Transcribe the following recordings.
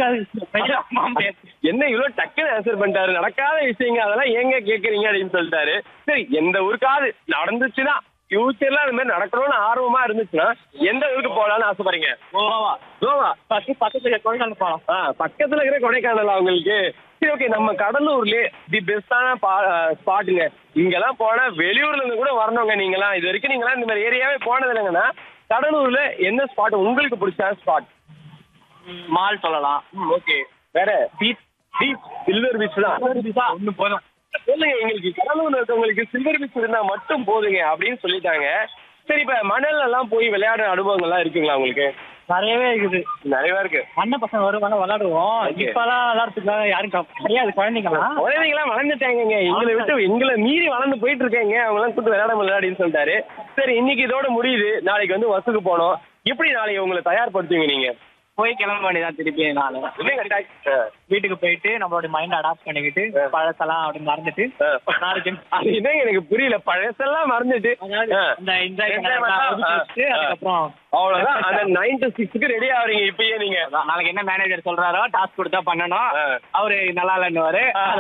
நடக்காத விஷயம் என்ன இவ்வளவு டக்குன்னு ஆன்சர் பண்ணிட்டாரு நடக்காத விஷயங்க அதெல்லாம் ஏங்க கேக்குறீங்க அப்படின்னு சொல்லிட்டாரு சரி எந்த ஊருக்காவது நடந்துச்சுன்னா ஃபியூச்சர்ல அது மாதிரி நடக்கணும்னு ஆர்வமா இருந்துச்சுன்னா எந்த ஊருக்கு போகலாம்னு ஆசைப்படுறீங்க கோவா கோவா பக்கத்து பக்கத்துல கொடைக்கானல் போகலாம் ஆ பக்கத்துல இருக்கிற கொடைக்கானல் அவங்களுக்கு சரி ஓகே நம்ம கடலூர்லயே தி பெஸ்டான ஸ்பாட்டுங்க இங்கெல்லாம் போனா வெளியூர்ல இருந்து கூட வரணுங்க நீங்களாம் இது வரைக்கும் நீங்களாம் இந்த மாதிரி ஏரியாவே போனது இல்லைங்கன்னா கடலூர்ல என்ன ஸ்பாட் உங்களுக்கு பிடிச்ச ஸ்பாட் மால் சொல்லலாம் ஓகே வேற பீச் பீச் சில்வர் பீச் தான் ஒண்ணு போதும் சொல்லுங்க எங்களுக்கு கடலூர்ல இருக்கவங்களுக்கு சில்வர் பீச் இருந்தா மட்டும் போதுங்க அப்படின்னு சொல்லிட்டாங்க சரி இப்ப மணல்ல எல்லாம் போய் விளையாடுற அனுபவங்கள்லாம் இருக்குங்களா உங்களுக்கு நிறையவே இருக்குது நிறையவா இருக்கு அண்ணன் பசங்க வருவாங்க விளையாடுவோம் Okay. இப்பெல்லாம் விளையாடுறதுக்கு யாரும் க- கிடையாது குழந்தைங்களாம் குழந்தைங்களாம் வளர்ந்துட்டாங்கங்க எங்களை விட்டு எங்களை மீறி வளர்ந்து போயிட்டு இருக்காங்க அவங்க எல்லாம் கூட்டு விளையாட முடியல அப்படின்னு சொல்லிட்டாரு சரி இன்னைக்கு இதோட முடியுது நாளைக்கு வந்து வசுக்கு போனோம் எப்படி நாளைக்கு உங்களை தயார்படுத்துவீங்க நீங்க போய் கிளம்ப வேண்டியதான் திருப்பி நாளை என்னங்க டா- ஆ. வீட்டுக்கு போயிட்டு நம்மளோட மைண்ட் அடாப்ட் பண்ணிக்கிட்டு பழசெல்லாம் அப்படி மறந்துட்டு ஆ. நாளைக்கு அது என்னங்க எனக்கு புரியல பழசெல்லாம் மறந்துட்டு அதாவது ஆ. இந்த என்ஜாய் Enjoy பண்ணா, ஆ. அதுக்கப்புறம் அவ்வளவுதான் அந்த நைன் டு சிக்ஸ்க்கு ரெடி ஆவறீங்க இப்பயே நீங்க அதான், நாளைக்கு என்ன மேனேஜர் சொல்றாரோ டாஸ்க் கொடுத்தா பண்ணணும் ஆ. அவரு நல்லா இல்லைன்னுவாரு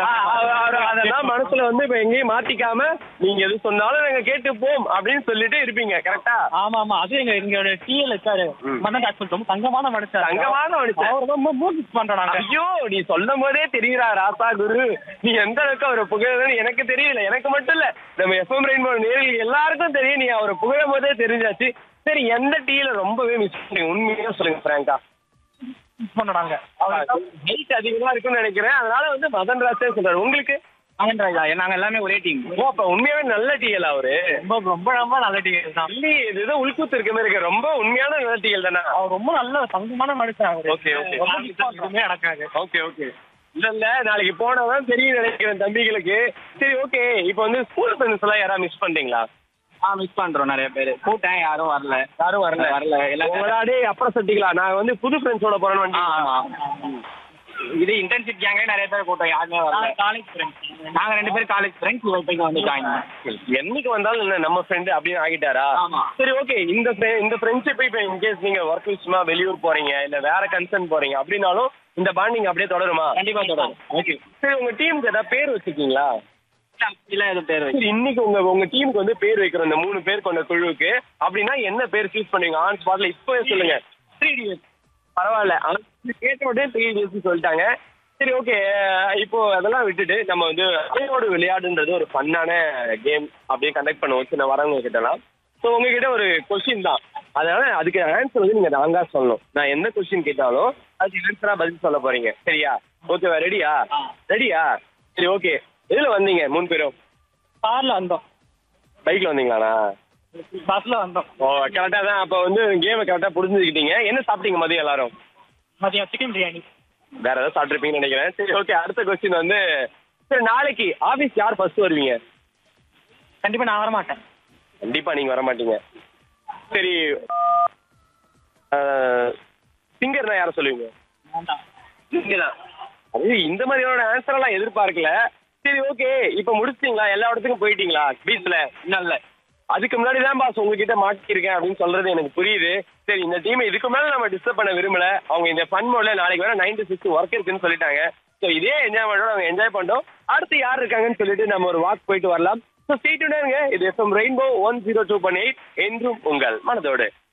அதெல்லாம் மனசுல வந்து இப்ப எங்கேயும் மாத்திக்காம நீங்க எது சொன்னாலும் நாங்க கேட்டுப்போம் அப்படின்னு சொல்லிட்டு இருப்பீங்க கரெக்டா ஆமா ஆமா அது எங்க எங்களோட டிஎல் இருக்காரு ம். மன்னன் டாக்டர் ரொம்ப தங்கமான மனுஷன் தங்கமான மனுஷன். அவர் ரொம்ப மூவிஸ் பண்றோம் நாங்க ஐயோ நீ சொல்லும் போதே தெரியுறா ராசா குரு நீ எந்த அளவுக்கு அவரை புகழன்னு எனக்கு தெரியல எனக்கு மட்டும் இல்ல நம்ம எஃப்எம் ரெயின்போ நேரில் எல்லாருக்கும் தெரியும் நீ அவரை புகழும் போதே தெரிஞ்சாச்சு சரி எந்த டீல ரொம்பவே மிஸ் பண்றீங்க உண்மையா சொல்லுங்க பிராங்கா மிஸ் பண்றோம் நாங்க ஹெல்த் அதிகமா இருக்கும்னு நினைக்கிறேன் அதனால வந்து மதன் ராஜே சொல்றாரு உங்களுக்கு மகன் ராஜா நாங்க எல்லாமே ஒரே டீம் ஓ அப்ப உண்மையாவே நல்ல டீல் அவரு ரொம்ப ரொம்ப ரொம்ப நல்ல டீம் தான் இல்லையே இது ஏதோ உள்கூத்து இருக்க மாதிரி இருக்கு ரொம்ப உண்மையான நல்ல டீல் தானே அவர் ரொம்ப நல்ல தங்கமான மனுஷன் அவரு Okay, okay. ரொம்ப miss பண்றோம். எதுவுமே நடக்காது ஓகே ஓகே இல்ல இல்ல நாளைக்கு போனதான் தெரியும் நினைக்கிறேன் தம்பிகளுக்கு சரி ஓகே இப்போ வந்து ஸ்கூல் ஃப்ரெண்ட்ஸ் எல்லாம் யாரா மிஸ் பண்றீங்களா ஆ மிஸ் பண்றோம் நிறைய பேர் கூட்டம் யாரும் வரல யாரும் வரல வரல எல்லாம் உங்களாடே அப்புறம் சட்டிங்களா நான் வந்து புது ஃப்ரெண்ட்ஸோட போறேன்னு ஆ, வந்துட்டீங்களா? ஆமா இது இன்டர்ன்ஷிப் கேங்கே நிறைய பேர் கூட்டம் யாருமே வரல காலேஜ் ஃப்ரெண்ட்ஸ் நாங்க ரெண்டு பேரும் காலேஜ் ஃப்ரெண்ட்ஸ் இப்போதைக்கு வந்து ஜாயின் என்னைக்கு வந்தாலும் என்ன நம்ம ஃப்ரெண்டு அப்படின்னு ஆகிட்டாரா ஆமா. சரி ஓகே இந்த fri- இந்த ஃப்ரெண்ட்ஷிப் இப்போ இன்கேஸ் நீங்க ஒர்க் விஷயமா வெளியூர் போறீங்க இல்ல வேற கன்சர்ன் போறீங்க அப்படின்னாலும் இந்த பாண்டிங் அப்படியே தொடருமா கண்டிப்பா தொடரும் ஓகே சரி உங்க டீமுக்கு ஏதாவது பேர் வச்சிருக்கீங்களா இல்ல எதுவும் பேர் சரி இன்னைக்கு உங்க உங்க டீமுக்கு வந்து பேர் வைக்கிறோம் இந்த மூணு பேர் கொண்ட குழுவுக்கு அப்படின்னா என்ன பேர் சூஸ் பண்ணுவீங்க ஆன் ஸ்பாட்ல இப்பவே சொல்லுங்க த்ரீ டிஎஸ் பரவாயில்ல ஆனா கேட்ட உடனே த்ரீ டேஸ் சொல்லிட்டாங்க சரி ஓகே இப்போ அதெல்லாம் விட்டுட்டு நம்ம வந்து அலையோடு விளையாடுன்றது ஒரு ஃபன்னான கேம் அப்படியே கண்டக்ட் பண்ணுவோம் சின்ன வரவங்க கிட்டலாம் ஸோ உங்ககிட்ட ஒரு கொஸ்டின் தான் அதனால அதுக்கு ஆன்சர் வந்து நீங்க நாங்கா சொல்லணும் நான் எந்த கொஸ்டின் கேட்டாலும் அதுக்கு ஆன்சரா பதில் சொல்ல போறீங்க சரியா ஓகேவா ரெடியா ஆ. ரெடியா சரி ஓகே எதுல வந்தீங்க மூணு பேரும் கார்ல வந்தோம் பைக்ல வந்தீங்களாண்ணா பஸ்ல வந்தோம் ஓ கரெக்டா தான் அப்போ வந்து கேமை கரெக்டா புரிஞ்சுக்கிட்டீங்க என்ன சாப்பிட்டீங்க மதியம் எல்லாரும் மதியம் சிக்கன் பிரியாணி வேற ஏதாவது சாப்பிட்டுருப்பீங்கன்னு நினைக்கிறேன் சரி ஓகே அடுத்த கொஸ்டின் வந்து சரி நாளைக்கு ஆபீஸ் யார் ஃபர்ஸ்ட் வருவீங்க கண்டிப்பா நான் வர மாட்டேன் கண்டிப்பா நீங்க வர மாட்டீங்க சரி சிங்கர்னா யார சொல்லுவீங்க வேண்டாம் நீங்க தான் அது இந்த மாதிரியான ஆன்சர் எல்லாம் எதிர்பார்க்கல சரி ஓகே இப்போ முடிச்சிட்டீங்களா எல்லா இடத்துக்கும் போயிட்டீங்களா பீச்ல இன்னும் இல்ல அதுக்கு முன்னாடி தான் பாஸ் உங்ககிட்ட மாட்டிருக்கேன் அப்படின்னு சொல்றது எனக்கு புரியுது சரி இந்த டீம் இதுக்கு மேல நம்ம டிஸ்டர்ப் பண்ண விரும்பல அவங்க இந்த ஃபன் மோட்ல நாளைக்கு வேற நைன் டு சிக்ஸ் ஒர்க் இருக்குன்னு சொல்லிட்டாங்க ஸோ இதே என்ஜாய்மெண்டோட அவங்க என்ஜாய் பண்ணிட்டோம் அடுத்து யார் இருக்காங்கன்னு சொல்லிட்டு நம்ம ஒரு வாக் போயிட்டு வரலாம் ஸோ ஸ்டேட்டுங்க இது FM rainbow one zero two பண்ணி எயிட் என்றும் உங்கள் மனதோடு